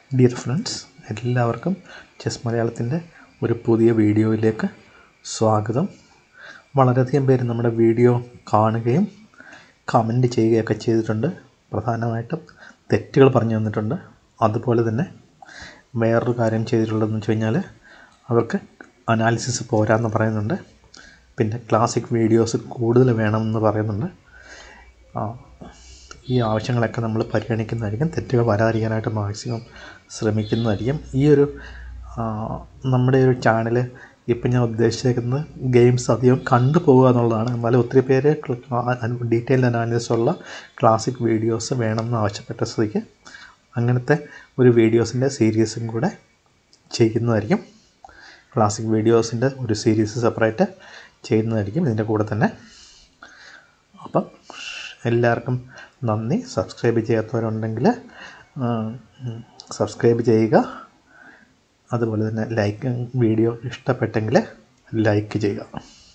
dear friends എല്ലാവർക്കും chess മലയാളത്തിൻ്റെ ഒരു പുതിയ വീഡിയോയിലേക്ക് സ്വാഗതം വളരെയധികം പേര് നമ്മുടെ വീഡിയോ കാണുകയും കമൻറ്റ് ചെയ്യുകയൊക്കെ ചെയ്തിട്ടുണ്ട് പ്രധാനമായിട്ടും തെറ്റുകൾ പറഞ്ഞു തന്നിട്ടുണ്ട് അതുപോലെ തന്നെ വേറൊരു കാര്യം ചെയ്തിട്ടുള്ളതെന്ന് വെച്ച് കഴിഞ്ഞാൽ അവർക്ക് അനാലിസിസ് പോരാന്ന് പറയുന്നുണ്ട് പിന്നെ ക്ലാസിക് വീഡിയോസ് കൂടുതൽ വേണമെന്ന് പറയുന്നുണ്ട് ആ, ഈ ആവശ്യങ്ങളൊക്കെ നമ്മൾ പരിഗണിക്കുന്നതായിരിക്കും തെറ്റുകൾ വരാതിരിക്കാനായിട്ട് മാക്സിമം ശ്രമിക്കുന്നതായിരിക്കും ഈ ഒരു ആ, നമ്മുടെ ഒരു ചാനൽ ഇപ്പം ഞാൻ ഉദ്ദേശിച്ചേക്കുന്നത് ഗെയിംസ് അധികം കണ്ടു പോകുക എന്നുള്ളതാണ് എന്നാലും ഒത്തിരി പേര് ഡീറ്റെയിൽ അനാലിസിസ് ഉള്ള ക്ലാസിക് വീഡിയോസ് വേണമെന്ന് ആവശ്യപ്പെട്ട സ്ഥിതിക്ക് അങ്ങനത്തെ ഒരു വീഡിയോസിൻ്റെ സീരീസും കൂടെ ചെയ്യുന്നതായിരിക്കും ക്ലാസിക് വീഡിയോസിൻ്റെ ഒരു സീരീസ് സെപ്പറേറ്റ് ചെയ്യുന്നതായിരിക്കും ഇതിൻ്റെ കൂടെ തന്നെ അപ്പം എല്ലാവർക്കും നന്ദി സബ്സ്ക്രൈബ് ചെയ്യാത്തവരുണ്ടെങ്കിൽ സബ്സ്ക്രൈബ് ചെയ്യുക അതുപോലെ തന്നെ ലൈക്ക് വീഡിയോ ഇഷ്ടപ്പെട്ടെങ്കിൽ ലൈക്ക് ചെയ്യുക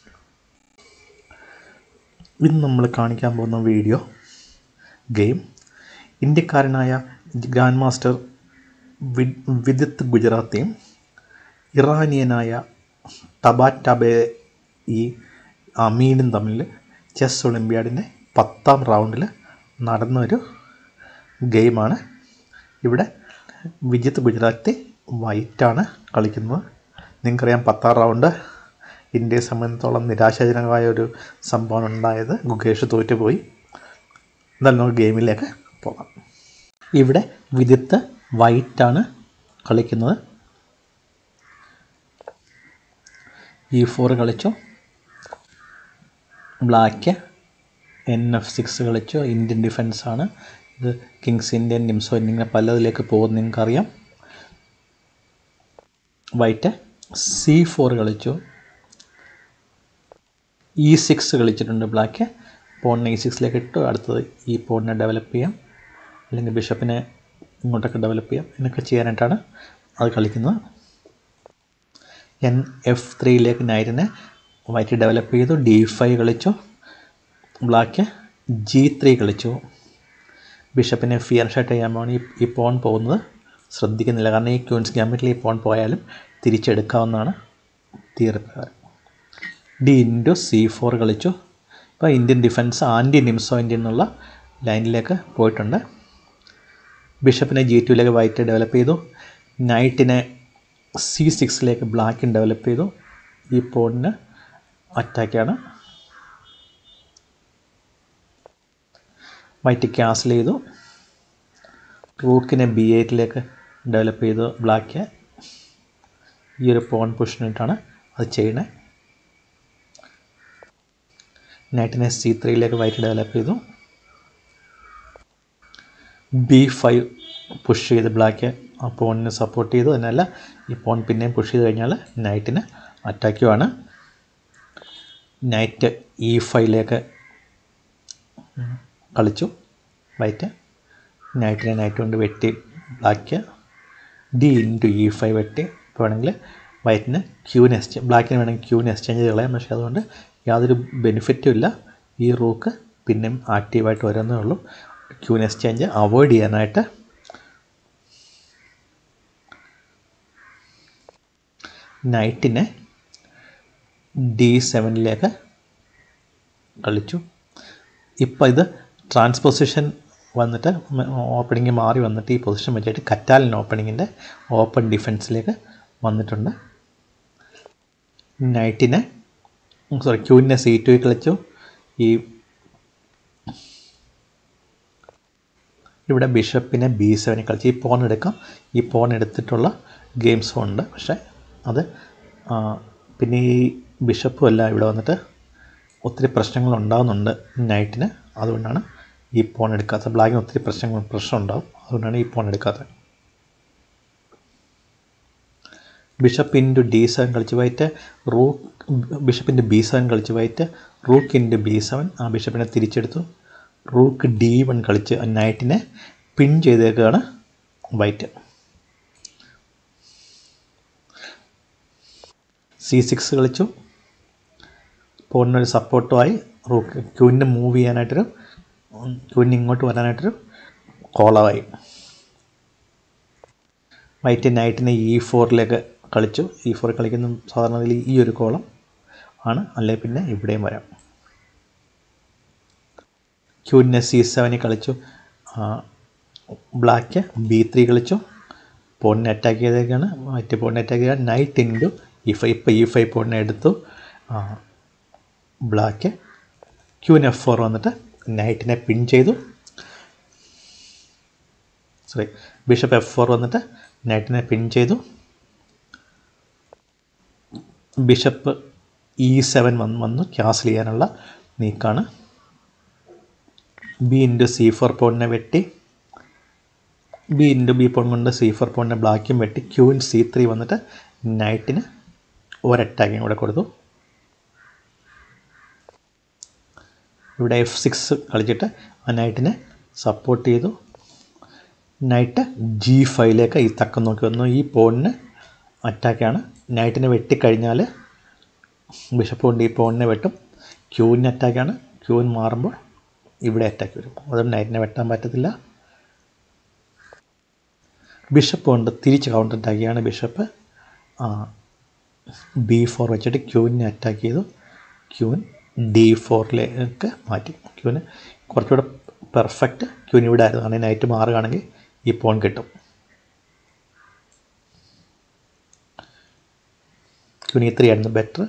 ഇന്ന് നമ്മൾ കാണിക്കാൻ പോകുന്ന വീഡിയോ ഗെയിം ഇന്ത്യക്കാരനായ ഗ്രാൻഡ് മാസ്റ്റർ വി- വിദിത്ത് ഗുജറാത്തിയും ഇറാനിയനായ ടബാറ്റബെ ഈ അമീനും തമ്മിൽ ചെസ് ഒളിമ്പ്യാഡിൻ്റെ പത്താം റൗണ്ടിൽ നടന്ന ഒരു ഗെയിമാണ് ഇവിടെ വിജിത്ത് ഗുജറാത്തി വൈറ്റാണ് കളിക്കുന്നത് നിങ്ങൾക്കറിയാം പത്താം റൗണ്ട് ഇന്ത്യയെ സംബന്ധിച്ചോളം നിരാശാജനകമായ ഒരു സംഭവം ഉണ്ടായത് ഗുകേഷ് തോറ്റുപോയി എന്തായാലും നമുക്ക് ഗെയിമിലേക്ക് പോകാം ഇവിടെ വിദിത്ത് വൈറ്റാണ് കളിക്കുന്നത് ഇ ഫോർ കളിച്ചു ബ്ലാക്ക് എൻ എഫ് സിക്സ് കളിച്ചു ഇന്ത്യൻ ഡിഫൻസാണ് ഇത് കിങ്സ് ഇന്ത്യൻ നിംസോ എന്നിങ്ങനെ പലതിലേക്ക് പോകുന്ന നിങ്ങൾക്കറിയാം വൈറ്റ് സി ഫോർ കളിച്ചു ഇ സിക്സ് കളിച്ചിട്ടുണ്ട് ബ്ലാക്ക് പോണിനെ ഇ സിക്സിലേക്ക് ഇട്ടു അടുത്തത് ഈ പോണിനെ ഡെവലപ്പ് ചെയ്യാം അല്ലെങ്കിൽ ബിഷപ്പിനെ ഇങ്ങോട്ടൊക്കെ ഡെവലപ്പ് ചെയ്യാം എന്നൊക്കെ ചെയ്യാനായിട്ടാണ് അത് കളിക്കുന്നത് എൻ എഫ് ത്രീയിലേക്ക് നൈറ്റിനെ വൈറ്റ് ഡെവലപ്പ് ചെയ്തു ഡി ഫൈവ് കളിച്ചു ബ്ലാക്ക് ജി ത്രീ കളിച്ചു ബിഷപ്പിനെ ഫിയർ ഷട്ട് ചെയ്യാൻ ഈ ഈ പോൺ പോകുന്നത് ശ്രദ്ധിക്കുന്നില്ല കാരണം ഈ ക്യൂൻസ് ഗാമിറ്റിൽ ഈ പോൺ പോയാലും തിരിച്ചെടുക്കാവുന്നതാണ് തിയറി പ്രകാരം ഡി ഇൻറ്റു സി ഫോർ കളിച്ചു ഇപ്പോൾ Indian defence anti Nimzo Indian എന്നുള്ള ലൈനിലേക്ക് പോയിട്ടുണ്ട് ബിഷപ്പിനെ ജി ടുവിലേക്ക് വൈറ്റ് ഡെവലപ്പ് ചെയ്തു നൈറ്റിനെ സി സിക്സിലേക്ക് ബ്ലാക്കിൻ ഡെവലപ്പ് ചെയ്തു ഈ പോണിന് അറ്റാക്കാണ് വൈറ്റ് ക്യാൻസൽ ചെയ്തു റൂക്കിനെ ബി എയ്റ്റിലേക്ക് ഡെവലപ്പ് ചെയ്തു ബ്ലാക്ക് ഈ ഒരു പോൺ പൊസിഷനിട്ടാണ് അത് ചെയ്യണേ നൈറ്റിനെ സി ത്രീയിലേക്ക് വൈറ്റ് ഡെവലപ്പ് ചെയ്തു ബി ഫൈവ് പുഷ് ചെയ്ത് ബ്ലാക്ക് ആ പോണിനെ സപ്പോർട്ട് ചെയ്തു അതിനല്ല ഈ പോൺ പിന്നെയും പുഷ് ചെയ്ത് കഴിഞ്ഞാൽ നൈറ്റിന് അറ്റാക്കുമാണ് നൈറ്റ് ഇ ഫൈവിലേക്ക് കളിച്ചു വൈറ്റ് നൈറ്റിനെ നൈറ്റ് കൊണ്ട് വെട്ടി black D into E five വെട്ടി ഇപ്പോൾ വേണമെങ്കിൽ വൈറ്റിന് ക്യൂന് എക്സ്ചേഞ്ച് ബ്ലാക്കിന് വേണമെങ്കിൽ ക്യൂന് എക്സ്ചേഞ്ച് ചെയ്ത് കളയാം പക്ഷേ അതുകൊണ്ട് യാതൊരു ബെനിഫിറ്റും ഇല്ല ഈ റൂക്ക് പിന്നെയും ആക്റ്റീവായിട്ട് വരുന്നേ ഉള്ളൂ ക്യൂൻ എക്സ്ചേഞ്ച് അവോയ്ഡ് ചെയ്യാനായിട്ട് നൈറ്റിനെ ഡി സെവനിലേക്ക് കളിച്ചു ഇപ്പോൾ ഇത് ട്രാൻസ്പൊസിഷൻ വന്നിട്ട് ഓപ്പണിങ് മാറി വന്നിട്ട് ഈ പൊസിഷൻ വെച്ചിട്ട് കറ്റാലിൻ ഓപ്പണിങ്ങിൻ്റെ ഓപ്പൺ ഡിഫൻസിലേക്ക് വന്നിട്ടുണ്ട് നൈറ്റിനെ സോറി ക്യൂവിനെ സി ടു കളിച്ചു ഈ ഇവിടെ ബിഷപ്പിനെ ബി സെവനിൽ കളിച്ച് ഈ പോൺ എടുക്കാം ഈ പോൺ എടുത്തിട്ടുള്ള ഗെയിംസും ഉണ്ട് പക്ഷേ അത് ആ, പിന്നെ ഈ ബിഷപ്പും എല്ലാം ഇവിടെ വന്നിട്ട് ഒത്തിരി പ്രശ്നങ്ങൾ ഉണ്ടാകുന്നുണ്ട് നൈറ്റിന് അതുകൊണ്ടാണ് ഈ പോൺ എടുക്കാത്തത് ബ്ലാക്കിന് ഒത്തിരി പ്രശ്നങ്ങൾ പ്രശ്നം ഉണ്ടാവും അതുകൊണ്ടാണ് ഈ പോൺ എടുക്കാത്തത് ബിഷപ്പ് ഇൻറ്റു ഡി സെവൻ കളിച്ച് വൈറ്റ് റൂക്ക് ബിഷപ്പിൻ്റെ ബി സെവൻ കളിച്ച് white rook into B seven ആ ബിഷപ്പിനെ തിരിച്ചെടുത്തു റൂക്ക് ഡി വൺ കളിച്ച് നൈറ്റിനെ പിൻ ചെയ്തേക്കാണ് വൈറ്റ് സി സിക്സ് കളിച്ചു പോണിനൊരു സപ്പോർട്ടുമായി റൂക്ക് ക്യൂവിനെ മൂവ് ചെയ്യാനായിട്ടൊരു ക്യൂവിന് ഇങ്ങോട്ട് വരാനായിട്ടൊരു കോളമായി വൈറ്റ് നൈറ്റിനെ ഇ ഫോറിലേക്ക് കളിച്ചു ഇ ഫോർ കളിക്കുന്ന സാധാരണ ഈ ഒരു കോളം ആണ് അല്ലെ പിന്നെ ഇവിടെയും വരാം ക്യൂവിനെ സി സെവനിൽ കളിച്ചു ബ്ലാക്ക് ബി ത്രീ കളിച്ചു പോണിനെ അറ്റാക്ക് ചെയ്തേക്കാണ് മറ്റേ പോണിനെ അറ്റാക്ക് ചെയ്താൽ നൈറ്റ് ഇൻറ്റു ഇ ഫൈവ് ഇപ്പോൾ ഇ ഫൈവ് പോണിനെ എടുത്തു ബ്ലാക്ക് ക്യൂവിന് എഫ് ഫോർ വന്നിട്ട് നൈറ്റിനെ പിൻ ചെയ്തു സോറി ബിഷപ്പ് എഫ് ഫോർ വന്നിട്ട് നൈറ്റിനെ പിൻ ചെയ്തു ബിഷപ്പ് ഇ സെവൻ വന്ന് വന്നു ക്യാൻസൽ ചെയ്യാനുള്ള നീക്കാണ് ബി ഇൻറ്റു സി ഫോർ പോണിനെ വെട്ടി ബി ഇൻറ്റു ബി പോൺ കൊണ്ട് സി ഫോർ പോണിനെ ബ്ലാക്കും വെട്ടി ക്യൂൻ സി ത്രീ വന്നിട്ട് നൈറ്റിന് ഒരറ്റാക്കിങ് കൂടെ കൊടുത്തു ഇവിടെ എഫ് സിക്സ് കളിച്ചിട്ട് ആ നൈറ്റിനെ സപ്പോർട്ട് ചെയ്തു നൈറ്റ് ജി ഫൈവിലേക്ക് ഈ തക്കം നോക്കി വന്നു ഈ പോണിന് അറ്റാക്കാണ് നൈറ്റിനെ വെട്ടിക്കഴിഞ്ഞാൽ ബിഷപ്പ് കൊണ്ട് ഈ പോണിനെ വെട്ടും ക്യൂവിന് അറ്റാക്കാണ് ക്യൂവിൻ മാറുമ്പോൾ ഇവിടെ അറ്റാക്ക് വരും അതുകൊണ്ട് നൈറ്റിനെ വെട്ടാൻ പറ്റത്തില്ല ബിഷപ്പ് കൊണ്ട് തിരിച്ച് കൗണ്ടർ അറ്റാക്ക് ചെയ്യാണ് ബിഷപ്പ് ബി ഫോർ വെച്ചിട്ട് ക്യൂവിനെ അറ്റാക്ക് ചെയ്തു ക്യൂൻ ഡി ഫോറിലേക്ക് മാറ്റി ക്യൂവിന് കുറച്ചുകൂടെ പെർഫെക്റ്റ് ക്യൂൻ ഇവിടെ ആയിരുന്നു കാരണം നൈറ്റ് മാറുകയാണെങ്കിൽ ഈ പോൺ കിട്ടും ക്യൂൻ ഈ ത്രീ ആയിരുന്നു ബെറ്റർ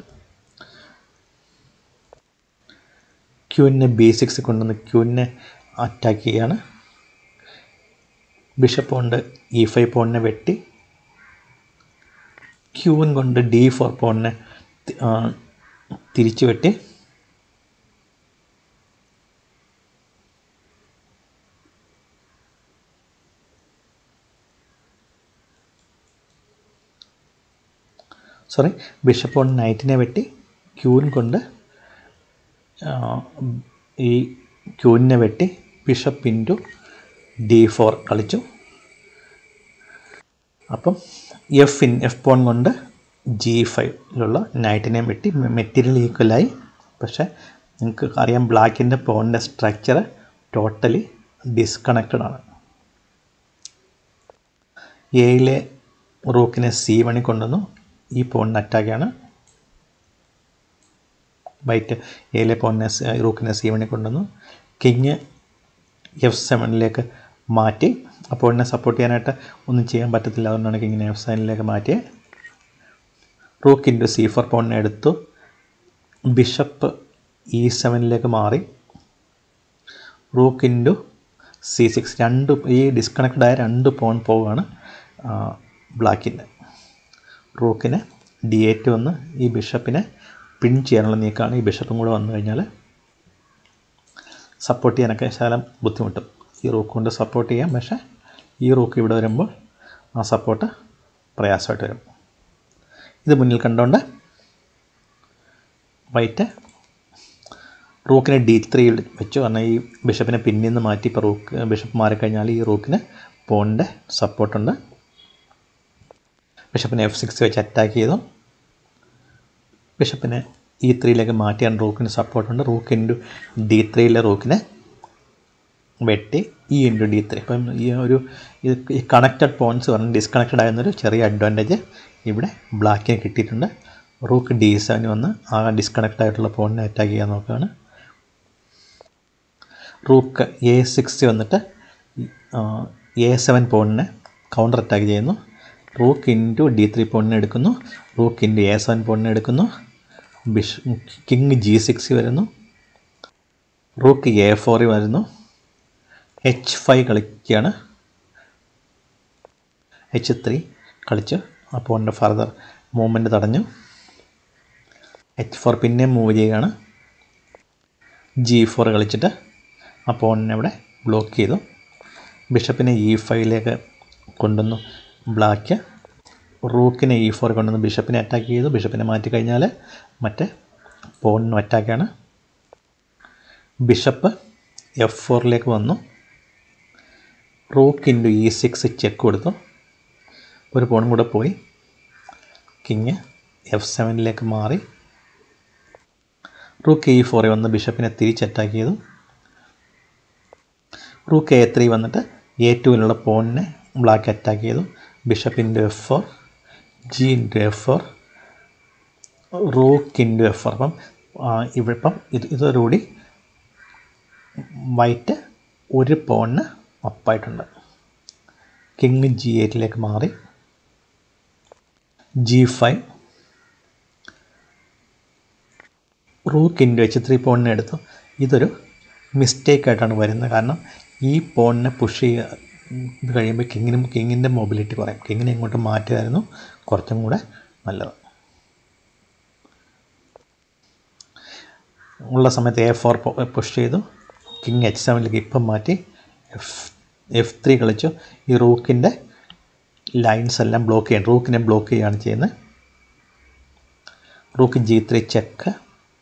ക്യൂവിനെ ബി സിക്സ് കൊണ്ടുവന്ന് ക്യൂവിനെ അറ്റാക്ക് ചെയ്യാണ് ബിഷപ്പ് കൊണ്ട് ഇ ഫൈവ് പോണിനെ വെട്ടി ക്യൂൻ കൊണ്ട് ഡി ഫോർ പോണിനെ തിരിച്ചു വെട്ടി സോറി ബിഷപ്പ് കൊണ്ട് നൈറ്റിനെ വെട്ടി ക്യൂൻ കൊണ്ട് ഈ ക്യൂനിനെ വെട്ടി ബിഷപ്പ് ഇൻറ്റു ഡി ഫോർ കളിച്ചു അപ്പം എഫ് ഇൻ എഫ് പോൺ കൊണ്ട് ജി ഫൈവിലുള്ള നൈറ്റിനെയും വെട്ടി മെറ്റീരിയൽ ഈക്വലായി പക്ഷേ നിങ്ങൾക്ക് അറിയാം ബ്ലാക്കിൻ്റെ പോണിൻ്റെ സ്ട്രക്ചർ ടോട്ടലി ഡിസ്കണക്റ്റഡ് ആണ് എയിലെ റൂക്കിനെ സി വണി കൊണ്ടുവന്നു ഈ പോണിന് അറ്റാക്കാണ് വൈറ്റ് എയിലെ പോണിനെ റൂക്കിനെ സി വണി കൊണ്ടുവന്നു കിങ് എഫ് സെവനിലേക്ക് മാറ്റി അപ്പോൾ എന്നെ സപ്പോർട്ട് ചെയ്യാനായിട്ട് ഒന്നും ചെയ്യാൻ പറ്റത്തില്ല അതുകൊണ്ടാണ് കിങ്ങിനെ എഫ് സെവനിലേക്ക് മാറ്റിയത് റൂക്ക് ഇൻറ്റു സി ഫോർ പോണിനെ എടുത്തു ബിഷപ്പ് ഇ സെവനിലേക്ക് മാറി റൂക്ക് ഇൻറ്റു സി സിക്സ് രണ്ട് ഈ ഡിസ്കണക്റ്റഡ് ആയ രണ്ട് പോൺ പോവുകയാണ് ബ്ലാക്കിൻ്റെ റൂക്കിന് ഡി എയ്റ്റ് വന്ന് ഈ ബിഷപ്പിനെ പിൻ ചെയ്യാനുള്ള നീക്കമാണ് ഈ ബിഷപ്പും കൂടെ വന്നു കഴിഞ്ഞാൽ സപ്പോർട്ട് ചെയ്യാനൊക്കെ ശകലം ബുദ്ധിമുട്ടും ഈ റൂക്ക് കൊണ്ട് സപ്പോർട്ട് ചെയ്യാം പക്ഷേ ഈ റൂക്ക് ഇവിടെ വരുമ്പോൾ ആ സപ്പോർട്ട് പ്രയാസമായിട്ട് വരും ഇത് മുന്നിൽ കണ്ടുകൊണ്ട് വൈറ്റ് റൂക്കിനെ ഡി ത്രീയിൽ വെച്ചു കാരണം ഈ ബിഷപ്പിനെ പിന്നിൽ നിന്ന് മാറ്റി ഇപ്പോൾ റൂക്ക് ബിഷപ്പ് മാറിക്കഴിഞ്ഞാൽ ഈ റൂക്കിന് പോണിൻ്റെ സപ്പോർട്ടുണ്ട് ബിഷപ്പിനെ എഫ് സിക്സ് വെച്ച് അറ്റാക്ക് ചെയ്തു ബിഷപ്പിനെ ഇ ത്രീയിലേക്ക് മാറ്റിയാണ് റൂക്കിന് സപ്പോർട്ടുണ്ട് റൂക്ക് ഇൻറ്റു ഡി ത്രീയിലെ റൂക്കിനെ വെട്ടി ഇ ഇൻറ്റു ഡി ത്രീ അപ്പം ഈ ഒരു ഇത് ഈ കണക്റ്റഡ് പോയിൻറ്റ്സ് പറഞ്ഞ് ഡിസ്കണക്റ്റഡ് ആയിരുന്നൊരു ചെറിയ അഡ്വാൻറ്റേജ് ഇവിടെ ബ്ലാക്കിന് കിട്ടിയിട്ടുണ്ട് റൂക്ക് ഡി സെവൻ വന്ന് ആ ഡിസ്കണക്റ്റ് ആയിട്ടുള്ള പോണിനെ അറ്റാക്ക് ചെയ്യാൻ നോക്കുകയാണ് റൂക്ക് എ സിക്സ് വന്നിട്ട് എ സെവൻ പോണിനെ കൗണ്ടർ അറ്റാക്ക് ചെയ്യുന്നു റൂക്ക് ഇൻറ്റു ഡി ത്രീ പോണിനെ എടുക്കുന്നു റൂക്ക് ഇൻറ്റു എ സെവൻ പോണിനെ എടുക്കുന്നു ബിഷ് കിങ് ജി സിക്സ് വരുന്നു റൂക്ക് എ ഫോറിൽ വരുന്നു എച്ച് ഫൈവ് കളിക്കുകയാണ് എച്ച് ത്രീ കളിച്ച് അപ്പോൾ എൻ്റെ ഫർദർ മൂവ്മെൻറ്റ് തടഞ്ഞു എച്ച് ഫോർ പിന്നെ മൂവ് ചെയ്യുകയാണ് ജി ഫോർ കളിച്ചിട്ട് അപ്പോൾ ഇവിടെ ബ്ലോക്ക് ചെയ്തു ബിഷപ്പിനെ ഇ ഫൈവിലേക്ക് കൊണ്ടുവന്നു ബ്ലാക്ക് റൂക്കിനെ ഇ ഫോർ കൊണ്ടുവന്ന് ബിഷപ്പിനെ അറ്റാക്ക് ചെയ്തു ബിഷപ്പിനെ മാറ്റി കഴിഞ്ഞാൽ മറ്റേ പോണിനും അറ്റാക്കാണ് ബിഷപ്പ് എഫ് ഫോറിലേക്ക് വന്നു rook into E six check കൊടുത്തു ഒരു പോണും കൂടെ പോയി കിങ് എഫ് സെവനിലേക്ക് മാറി റൂക്ക് ഇ ഫോറിൽ വന്ന് ബിഷപ്പിനെ തിരിച്ച് അറ്റാക്ക് ചെയ്തു റൂക്ക് എ ത്രീ വന്നിട്ട് എ ടുവിലുള്ള പോണിനെ ബ്ലാക്ക് അറ്റാക്ക് ചെയ്തു bishop into F four G into F four rook into F four അപ്പം ഇവിടെ ഇപ്പം ഇത് ഇതോടുകൂടി വൈറ്റ് ഒരു പോണിന് അപ്പായിട്ടുണ്ട് കിങ് ജി എയ്റ്റിലേക്ക് മാറി G five rook into H three പോണിനെ എടുത്തു ഇതൊരു മിസ്റ്റേക്ക് ആയിട്ടാണ് വരുന്നത് കാരണം ഈ പോണിനെ പുഷ് ചെയ്യുക ഇത് കഴിയുമ്പോൾ കിങ്ങിനും കിങ്ങിൻ്റെ മൊബിലിറ്റി കുറയും കിങ്ങിനെ ഇങ്ങോട്ട് മാറ്റുമായിരുന്നു കുറച്ചും കൂടെ നല്ലത് ഉള്ള സമയത്ത് എ ഫോർ പുഷ് ചെയ്തു കിങ് എച്ച് സെവനിലേക്ക് ഇപ്പം മാറ്റി എഫ് എഫ് ത്രീ കളിച്ചു ഈ റൂക്കിൻ്റെ ലൈൻസ് എല്ലാം ബ്ലോക്ക് ചെയ്യണം റൂക്കിനെ ബ്ലോക്ക് ചെയ്യുകയാണ് ചെയ്യുന്നത് rook G three check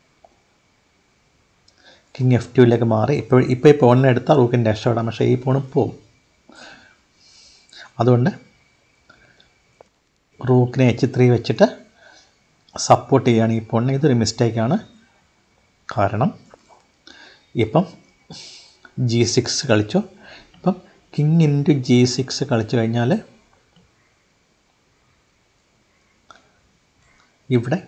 king F ടുവിലേക്ക് മാറി ഇപ്പോൾ ഇപ്പോൾ ഈ പോണിനെ എടുത്താൽ റൂക്കിൻ്റെ രക്ഷപ്പെടാം പക്ഷേ ഈ പോണും പോവും അതുകൊണ്ട് റൂക്കിനെ എച്ച് ത്രീ വെച്ചിട്ട് സപ്പോർട്ട് ചെയ്യുകയാണ് ഈ പോണിനെ ഇതൊരു മിസ്റ്റേക്കാണ് കാരണം ഇപ്പം ജി സിക്സ് കളിച്ചു ഇപ്പം കിങ് ഇൻറ്റു ജി സിക്സ് കളിച്ചു കഴിഞ്ഞാൽ ഇവിടെ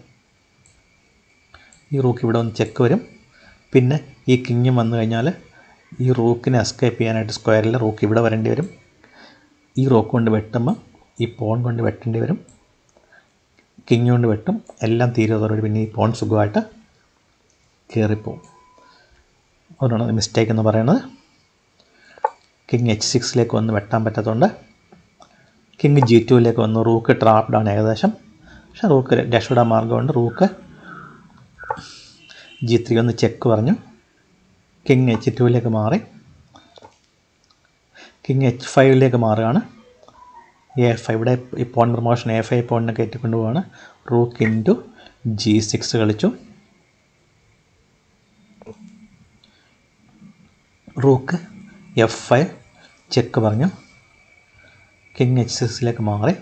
ഈ റൂക്ക് ഇവിടെ ഒന്ന് ചെക്ക് വരും പിന്നെ ഈ കിങ് വന്നു കഴിഞ്ഞാൽ ഈ റൂക്കിനെ എസ്കേപ്പ് ചെയ്യാനായിട്ട് സ്ക്വയറിൽ റൂക്ക് ഇവിടെ വരേണ്ടി വരും ഈ റോക്ക് കൊണ്ട് വെട്ടുമ്പോൾ ഈ പോൺ കൊണ്ട് വെട്ടേണ്ടി വരും കിങ് കൊണ്ട് വെട്ടും എല്ലാം തീരുന്നതോടുകൂടി പിന്നെ ഈ പോൺ സുഖമായിട്ട് കയറിപ്പോവും അതുകൊണ്ടാണ് മിസ്റ്റേക്ക് എന്ന് പറയുന്നത് കിങ് എച്ച് സിക്സിലേക്ക് വന്ന് വെട്ടാൻ പറ്റാത്തതുകൊണ്ട് കിങ് ജി ടുവിലേക്ക് വന്നു റൂക്ക് ട്രാപ്ഡാണ് ഏകദേശം പക്ഷേ റൂക്ക് രക്ഷപ്പെടാൻ മാർഗമുണ്ട് റൂക്ക് ജി ത്രീ ഒന്ന് ചെക്ക് പറഞ്ഞു കിങ് എച്ച് ടുവിലേക്ക് മാറി കിങ് എച്ച് ഫൈവിലേക്ക് മാറുകയാണ് എ ഫൈവ് ഇവിടെ ഈ പോൺ പ്രൊമോഷൻ എ ഫൈവ് പോണിനെ കയറ്റിക്കൊണ്ട് പോവാണ് റൂക്ക് ഇൻറ്റു ജി സിക്സ് കളിച്ചു റൂക്ക് എഫ് ഫൈവ് ചെക്ക് പറഞ്ഞു കിങ് എച്ച് സിക്സിലേക്ക് മാറി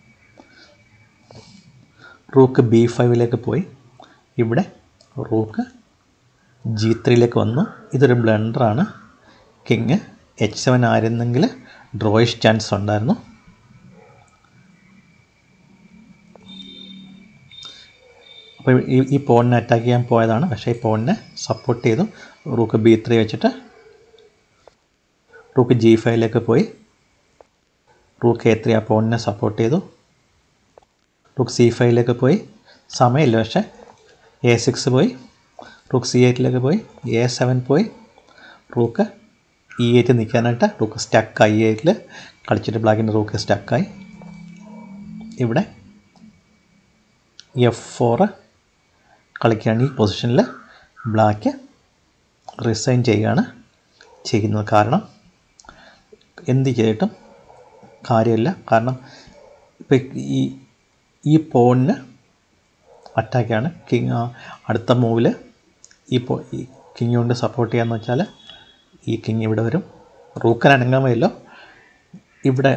റൂക്ക് ബി ഫൈവിലേക്ക് പോയി ഇവിടെ റൂക്ക് ജി ത്രീയിലേക്ക് വന്നു ഇതൊരു ബ്ലണ്ടറാണ് കിങ് എച്ച് സെവൻ ആയിരുന്നെങ്കിൽ ഡ്രോയിഷ് ചാൻസ് ഉണ്ടായിരുന്നു അപ്പോൾ ഈ ഈ പോണിനെ അറ്റാക്ക് ചെയ്യാൻ പോയതാണ് പക്ഷേ ഈ പോണിനെ സപ്പോർട്ട് ചെയ്തു റൂക്ക് ബി ത്രീ വെച്ചിട്ട് റൂക്ക് ജി ഫൈവിലേക്ക് പോയി റൂക്ക് എ ത്രീ ആ പോണിനെ സപ്പോർട്ട് ചെയ്തു റൂക്ക് സി ഫൈവിലേക്ക് പോയി സമയമില്ല പക്ഷേ എ സിക്സ് പോയി റൂക്ക് സി എയ്റ്റിലേക്ക് പോയി എ സെവൻ പോയി റൂക്ക് ഇ എയ്റ്റ് നിൽക്കാനായിട്ട് റൂക്ക് സ്റ്റക്കായി ഇ എയ്റ്റിൽ കളിച്ചിട്ട് ബ്ലാക്കിൻ്റെ റൂക്ക് സ്റ്റക്കായി ഇവിടെ എഫ് ഫോറ് കളിക്കുകയാണ് ഈ പൊസിഷനിൽ ബ്ലാക്ക് റിസൈൻ ചെയ്യുകയാണ് ചെയ്യുന്നത് കാരണം എന്ത് ചെയ്തിട്ടും കാര്യമില്ല കാരണം ഇപ്പം ഈ ഈ പോണിന് അറ്റാക്കാണ് കിങ് അടുത്ത മൂവിൽ ഈ പോ ഈ കിങ് കൊണ്ട് സപ്പോർട്ട് ചെയ്യാന്ന് വെച്ചാൽ ഈ കിങ് ഇവിടെ വരും റൂക്കൻ അനങ്ങാൻ വയ്യല്ലോ ഇവിടെ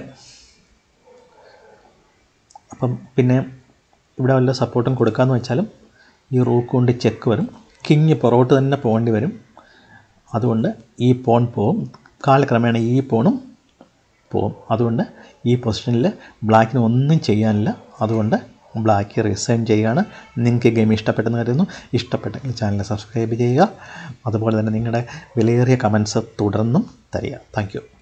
അപ്പം പിന്നെ ഇവിടെ വല്ല സപ്പോർട്ടും കൊടുക്കാമെന്ന് വെച്ചാലും ഈ റൂക്ക് കൊണ്ട് ചെക്ക് വരും കിങ് പുറകോട്ട് തന്നെ പോകേണ്ടി വരും അതുകൊണ്ട് ഈ പോൺ പോവും കാലക്രമേണ ഈ പോണും പോവും അതുകൊണ്ട് ഈ പൊസിഷനിൽ ബ്ലാക്കിന് ഒന്നും ചെയ്യാനില്ല അതുകൊണ്ട് ബ്ലാക്ക് റിസൈൻ ചെയ്യുകയാണ് നിങ്ങൾക്ക് ഗെയിം ഇഷ്ടപ്പെട്ടെന്ന് കരുതുന്നു ഇഷ്ടപ്പെട്ടെങ്കിൽ ചാനൽ സബ്സ്ക്രൈബ് ചെയ്യുക അതുപോലെ തന്നെ നിങ്ങളുടെ വിലയേറിയ കമൻസ് തുടർന്നും തരിക താങ്ക്